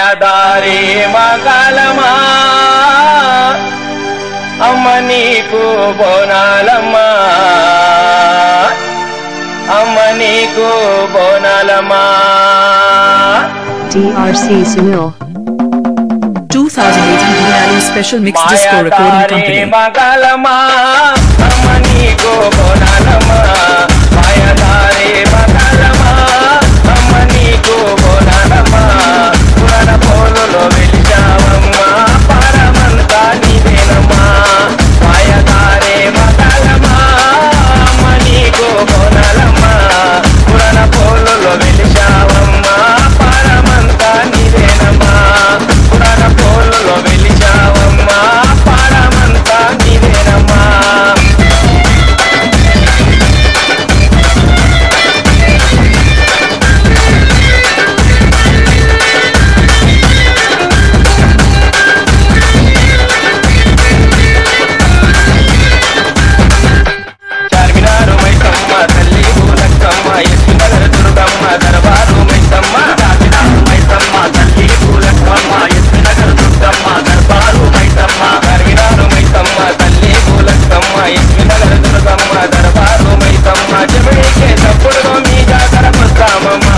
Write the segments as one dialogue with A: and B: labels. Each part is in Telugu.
A: మాయదారి మగలమా అమ్మ నీకు బోనాలమ్మా అమ్మ నీకు బోనాలమ్మా
B: DRC Sunil.
C: 2018 Diwali Special Mix Disco Recording
A: మాయదారి
C: Company.
A: మగలమా అమ్మ నీకు బోనాలమ్మా మాయదారి మగలమా అమ్మ నీకు బోనాలమ్మా పురాణ పోలులో వెలిచావమ్మా పరమంతా నీదేనమ్మా మాయదారి మగలమా అమ్మ నీకు బోనాలమ్మా పురాణ పోలులో వెలిచావమ్మా పరమంతా నీదేనమ్మా పురాణ పోలులో వెలిచావమ్మా పరమంతా నీదేనమ్మా చార్మినారు మైసమ్మ తల్లి పూలక్కమ్మ ఎస్మినగర దుర్గమ్మ దర్బారు మైసమ్మ చార్మినారు మైసమ్మ తల్లి పూలక్కమ్మ ఎస్మినగర దుర్గమ్మ దర్బారు మైసమ్మ చార్మినారు మైసమ్మ తల్లి పూలక్కమ్మ ఎస్మినగర దుర్గమ్మ దర్బారు మైసమ్మ జమిడికే తప్పుడు మీ జాతరకొస్తామమ్మ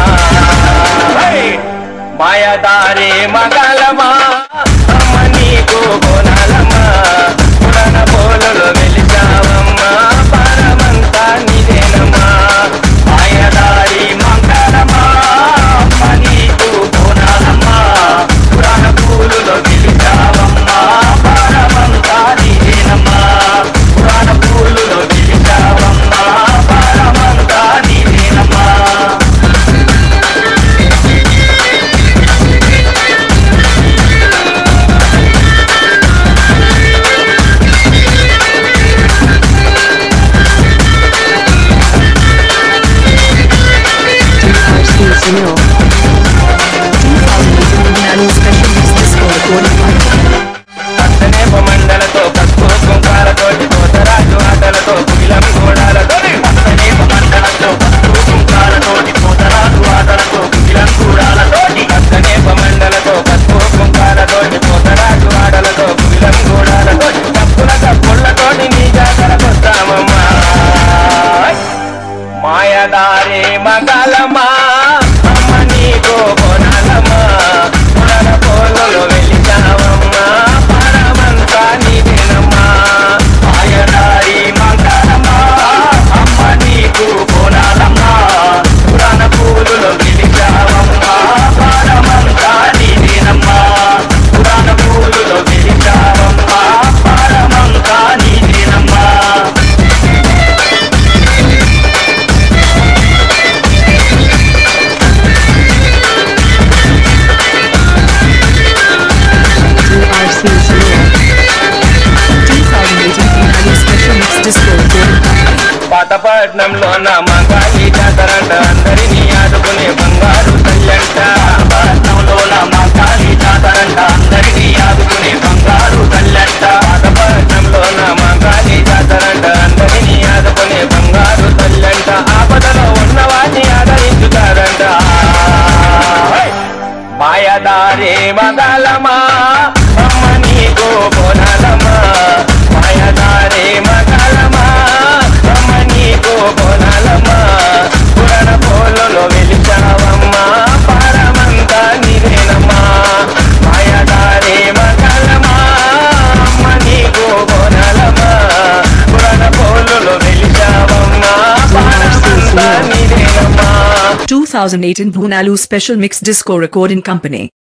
A: మాయదారి మగలమా అమ్మ నీకు బోనాలమ్మా పురాణ పోలలో వెలిచావమ్మా పరమంతా నీదేనమ్మా మాయదారి మంగళమా అమ్మ నీకు బోనాలమ్మా పురాణ పూలులో వెలిచావమ్మా పరమంతా నీదేనమ్మా పురాణ పూలులో వెలిచావమ్మా పరమంతా నీదేనమ్మా
B: DRC Sunil.
C: 2018 Diwali Special Mix Disco Recording Company.
A: పచ్చనే మండలతో పసుపు కుంకాలతోటి పోతరాజు ఆటలతో కుమిలం గోడాలతో పచ్చనే మండలతో పసుపు కుంకాలతోటి పోతరాజు ఆటలతో కుమిలం గూడాలతోటి పచ్చనే మండలతో పసుపు కుంకాలతోటి పోతరాజు ఆటలతో కుమిలం గూడాలతోటి తప్పుల తప్పులతోటి నీ జాతరకొస్తామమ్మా మాయదారి మగలమా అమ్మ నీకు బోనాలమ్మా పురణ పోలలో వెలిచావమ్మా పరమంతా నీదేనమ్మా మాయదారి మగలమా అమ్మ నీకు బోనాలమ్మా పురాణ పూలులో వెలిచావమ్మా పరమంతా నీదేనమ్మా పురాణ పూలులో వెలిచావమ్మా పరమంతా నీదేనమ్మా
B: DRC Sunil.
C: 2018 Diwali Special Mix Disco Recording Company.
A: పాతపట్నంలో నా మంగాలి జాతరంట అందరినీ ఆదుకునే బంగారు తల్లంట పాతపట్నంలో నా మంగాలి జాతరంట అందరినీ ఆదుకునే బంగారు తల్లంట పాతపట్నంలో నా మంగాలి జాతరంట అందరినీ ఆదుకునే బంగారు తల్లంట ఆపదలో ఉన్నవాడిని ఆదరించుతారంట మాయదారి మగలమా అమ్మ నీకు బోనాలమ్మా మాయదారి మగలమా అమ్మ నీకు బోనాలమ్మా పురాణ పోలలో వెలిచావమ్మా పరమంతా నీదేనమ్మా మాయదారి మగలమా అమ్మ నీకు బోనాలమ్మా పురాణ పోలలో వెలిచావమ్మా పరమంతా నీదేనమ్మా
C: 2018 Bhunalu Special Mix Disco Recording Company.